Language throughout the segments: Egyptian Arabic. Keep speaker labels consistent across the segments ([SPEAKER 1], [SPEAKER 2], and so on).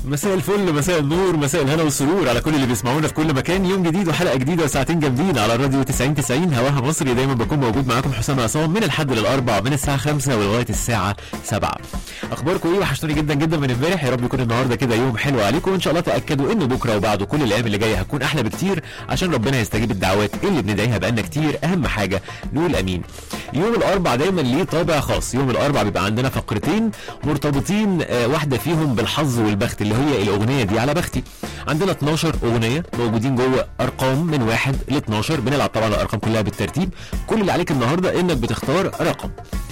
[SPEAKER 1] مساء الفل مساء النور مساء الهنا والسرور على كل اللي بيسمعونا في كل مكان يوم جديد وحلقه جديده وساعتين جامدين على الراديو 90 90 هواها مصري دايما بكون موجود معاكم حسام عصام من الحد للاربع من الساعه 5 ولغايه الساعه 7 اخباركم ايه وحشتوني جدا جدا من امبارح يا رب يكون النهارده كده يوم حلو عليكم وان شاء الله تاكدوا ان بكره وبعده كل الايام اللي جايه هتكون احلى بكتير عشان ربنا يستجيب الدعوات اللي بندعيها بقالنا كتير اهم حاجه نقول امين يوم الاربع دايما ليه طابع خاص يوم الاربع بيبقى عندنا فقرتين مرتبطين آه، واحده فيهم بالحظ والبخت اللي هي الاغنيه دي على بختي عندنا 12 اغنيه موجودين جوه ارقام من واحد ل 12 بنلعب طبعا الارقام كلها بالترتيب كل اللي عليك النهارده انك بتختار رقم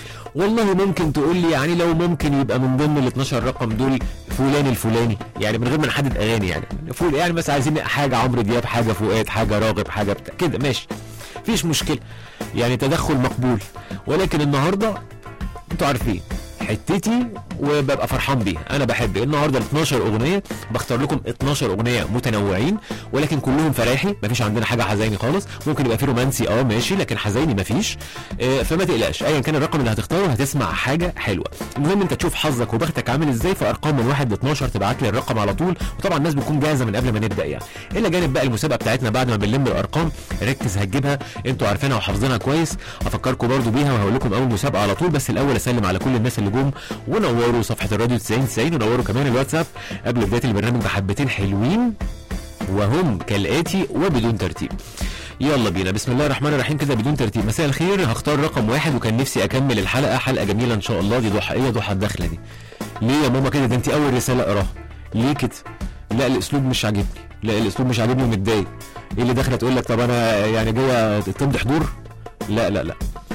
[SPEAKER 1] والله ممكن تقول لي يعني لو ممكن يبقى من ضمن ال 12 رقم دول فلان الفلاني يعني من غير ما نحدد اغاني يعني فول يعني مثلا عايزين حاجه عمرو دياب حاجه فؤاد حاجه راغب حاجه بتاع كده ماشي مفيش مشكله يعني تدخل مقبول ولكن النهارده انتوا عارفين حتتي وببقى فرحان بيها انا بحب النهارده ال 12 اغنيه بختار لكم 12 اغنيه متنوعين ولكن كلهم فرايحي مفيش عندنا حاجه حزيني خالص ممكن يبقى في رومانسي اه ماشي لكن حزيني مفيش آه، فما تقلقش ايا كان الرقم اللي هتختاره هتسمع حاجه حلوه المهم انت تشوف حظك وبختك عامل ازاي في ارقام من 1 ل 12 تبعت لي الرقم على طول وطبعا الناس بتكون جاهزه من قبل ما نبدا يعني الا جانب بقى المسابقه بتاعتنا بعد ما بنلم الارقام ركز هتجيبها انتوا عارفينها وحافظينها كويس هفكركم برضو بيها وهقول لكم اول مسابقه على طول بس الاول اسلم على كل الناس اللي جم ونوروا صفحه الراديو 90 90 ونوروا كمان الواتساب قبل بدايه البرنامج بحبتين حلوين وهم كالاتي وبدون ترتيب يلا بينا بسم الله الرحمن الرحيم كده بدون ترتيب مساء الخير هختار رقم واحد وكان نفسي اكمل الحلقه حلقه جميله ان شاء الله دي ضحى ايه ضحى الدخله دي ليه يا ماما كده ده انت اول رساله اقراها ليه كده لا الاسلوب مش عاجبني لا الاسلوب مش عاجبني ومتضايق ايه اللي داخله تقول لك طب انا يعني جايه تمضي حضور لا لا لا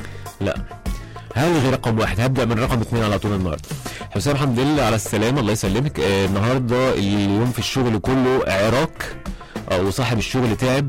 [SPEAKER 1] لا هلغي رقم واحد هبدا من رقم اثنين على طول النهارده حسام الحمد لله على السلامه الله يسلمك آه النهارده اليوم في الشغل كله عراك آه وصاحب الشغل تعب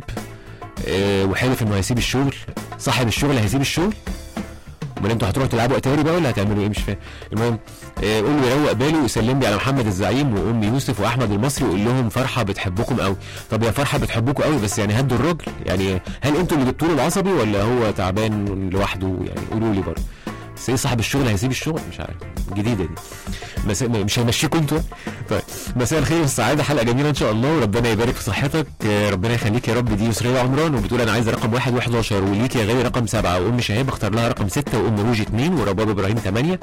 [SPEAKER 1] آه وحلف انه هيسيب الشغل صاحب الشغل هيسيب الشغل امال انتوا هتروحوا تلعبوا اتاري بقى ولا هتعملوا ايه مش فاهم المهم آه قول له يروق باله ويسلم لي على محمد الزعيم وام يوسف واحمد المصري وقول لهم فرحه بتحبكم قوي طب يا فرحه بتحبكم قوي بس يعني هدوا الراجل يعني هل انتوا اللي جبتوا له العصبي ولا هو تعبان لوحده يعني قولوا لي برضه بس ايه صاحب الشغل هيسيب الشغل مش عارف جديده دي بس مش هيمشيكوا انتوا طيب مساء الخير والسعاده حلقه جميله ان شاء الله وربنا يبارك في صحتك آه، ربنا يخليك يا رب دي يسرية عمران وبتقول انا عايزه رقم 1 و11 وليك يا غالي رقم 7 وام شهاب اختار لها رقم 6 وام روجي 2 ورباب ابراهيم 8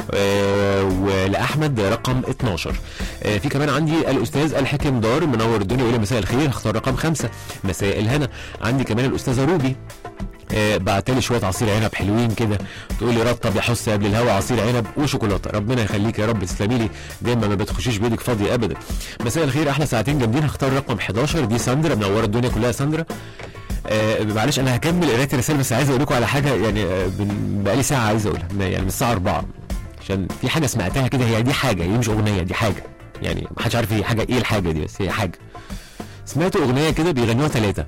[SPEAKER 1] آه، ولاحمد رقم 12 آه، في كمان عندي الاستاذ الحكم دار منور الدنيا يقول لي مساء الخير هختار رقم 5 مساء الهنا عندي كمان الاستاذه روبي آه، بعتلي شويه عصير عنب حلوين كده تقول لي رطب يا حس قبل الهوا عصير عنب وشوكولاته ربنا يخليك يا رب تسلمي لي دايما ما بتخشيش بيدك فاضيه ابدا مساء الخير احلى ساعتين جامدين هختار رقم 11 دي ساندرا منوره الدنيا كلها ساندرا آه معلش انا هكمل قرايه الرسائل بس عايز اقول لكم على حاجه يعني آه بن- بقالي ساعه عايز اقولها ما- يعني من الساعه 4 عشان في حاجه سمعتها كده هي دي حاجه هي مش اغنيه دي حاجه يعني ما حدش عارف هي حاجه ايه الحاجه دي بس هي حاجه سمعت اغنيه كده بيغنوها ثلاثه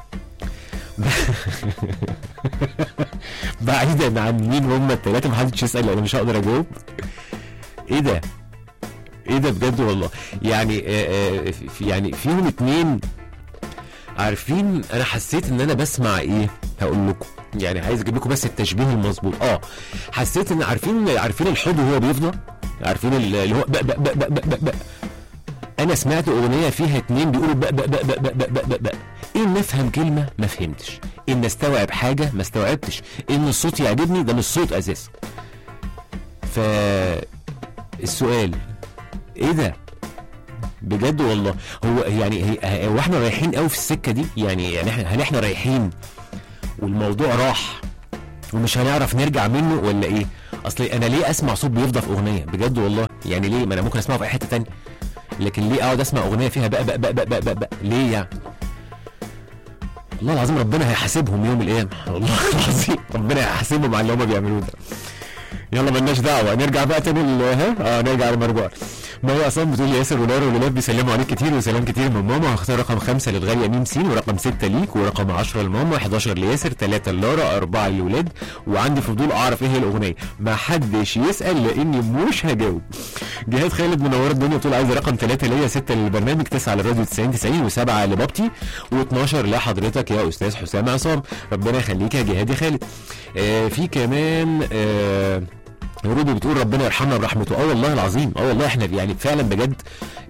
[SPEAKER 1] بعيدا عن مين هم الثلاثه محدش يسال انا مش هقدر اجاوب ايه ده ايه ده بجد والله يعني آه آه في يعني فيهم اتنين عارفين انا حسيت ان انا بسمع ايه هقول لكم يعني عايز اجيب لكم بس التشبيه المظبوط اه حسيت ان عارفين عارفين الحوض وهو بيفضى عارفين اللي هو بق بق بق بق بق بق بق. انا سمعت اغنيه فيها اتنين بيقولوا بق بق بق بق بق بق بق بق بق ان افهم كلمه ما فهمتش ان استوعب حاجه ما استوعبتش ان الصوت يعجبني ده مش صوت اساسا ف السؤال ايه ده بجد والله هو يعني هي هو احنا رايحين قوي في السكه دي يعني يعني احنا هل احنا رايحين والموضوع راح ومش هنعرف نرجع منه ولا ايه اصل انا ليه اسمع صوت بيفضى في اغنيه بجد والله يعني ليه ما انا ممكن اسمعه في اي حته تانية لكن ليه اقعد اسمع اغنيه فيها بقى بقى بقى بقى بقى, بقى, بقى. ليه يعني والله العظيم ربنا هيحاسبهم يوم القيامه والله العظيم ربنا هيحاسبهم على اللي هم بيعملوه ده يلا مالناش دعوه نرجع بقى تاني ل- ها اه نرجع للمرجوع ما هو اصلا بتقول لي ياسر ولارا والولاد بيسلموا عليك كتير وسلام كتير من ماما هختار رقم خمسة للغالية ميم سين ورقم ستة ليك ورقم 10 لماما 11 لياسر 3 لارا 4 للولاد وعندي فضول اعرف ايه هي الاغنيه ما حدش يسال لاني مش هجاوب جهاد خالد منوره الدنيا بتقول عايزه رقم 3 ليا 6 للبرنامج 9 للراديو 90 90 و7 لبابتي و12 لحضرتك يا استاذ حسام عصام ربنا يخليك يا جهاد يا خالد آه في كمان آه روبي بتقول ربنا يرحمنا برحمته اه والله العظيم اه والله احنا يعني فعلا بجد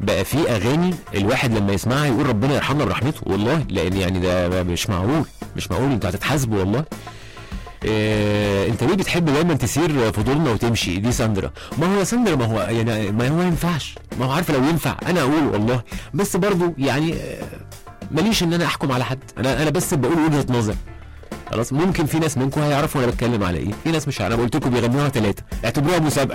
[SPEAKER 1] بقى في اغاني الواحد لما يسمعها يقول ربنا يرحمنا برحمته والله لان يعني ده مش معقول مش معقول انتوا هتتحاسبوا والله إيه انت ليه بتحب دايما تسير فضولنا وتمشي دي ساندرا ما هو يا ساندرا ما هو يعني ما هو ما ينفعش ما هو عارفه لو ينفع انا اقول والله بس برضو يعني آه، ماليش ان انا احكم على حد انا انا بس بقول وجهه نظر خلاص ممكن في ناس منكم هيعرفوا انا بتكلم على ايه في ناس مش انا قلت لكم بيغنوها ثلاثه اعتبروها مسابقه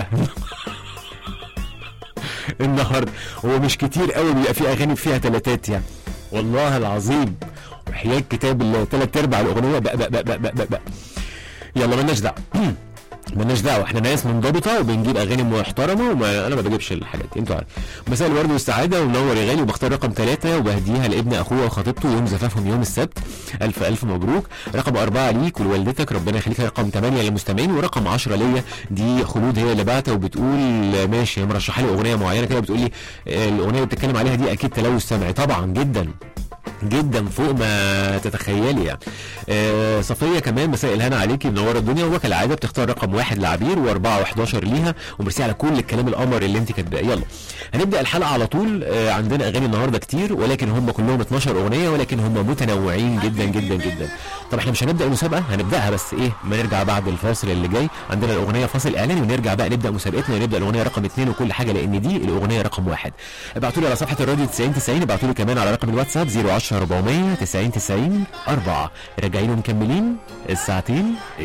[SPEAKER 1] النهارده هو مش كتير قوي بيبقى في اغاني فيها ثلاثات يعني والله العظيم وحياة كتاب الله ثلاث ارباع الاغنيه بقى بقى بقى بقى بقى, بقى. يلا مالناش دعوه مالناش دعوه احنا ناس منضبطه وبنجيب اغاني محترمه وما انا ما بجيبش الحاجات دي انتوا عارفين مساء الورد والسعاده ومنور يا غالي وبختار رقم ثلاثه وبهديها لابن اخوه وخطيبته يوم زفافهم يوم السبت الف الف مبروك رقم اربعه ليك ولوالدتك ربنا يخليك رقم ثمانيه للمستمعين ورقم 10 ليا دي خلود هي اللي بعتها وبتقول ماشي هي مرشحه لي اغنيه معينه كده بتقول لي آه، الاغنيه اللي بتتكلم عليها دي اكيد تلوث سمعي طبعا جدا جدا فوق ما تتخيلي يعني آه صفيه كمان مساء الهنا عليكي منوره الدنيا وكالعاده بتختار رقم واحد لعبير واربعه و11 ليها وميرسي على كل الكلام القمر اللي انت كاتباه يلا هنبدا الحلقه على طول آه عندنا اغاني النهارده كتير ولكن هم كلهم 12 اغنيه ولكن هم متنوعين جدا جدا جدا طب احنا مش هنبدا المسابقه هنبداها بس ايه ما نرجع بعد الفاصل اللي جاي عندنا الاغنيه فاصل اعلاني ونرجع بقى نبدا مسابقتنا ونبدا الاغنيه رقم اثنين وكل حاجه لان دي الاغنيه رقم واحد ابعتوا لي على صفحه الراديو 90 90 ابعتوا لي كمان على رقم الواتساب 010 400 90 90 4 راجعين ومكملين الساعتين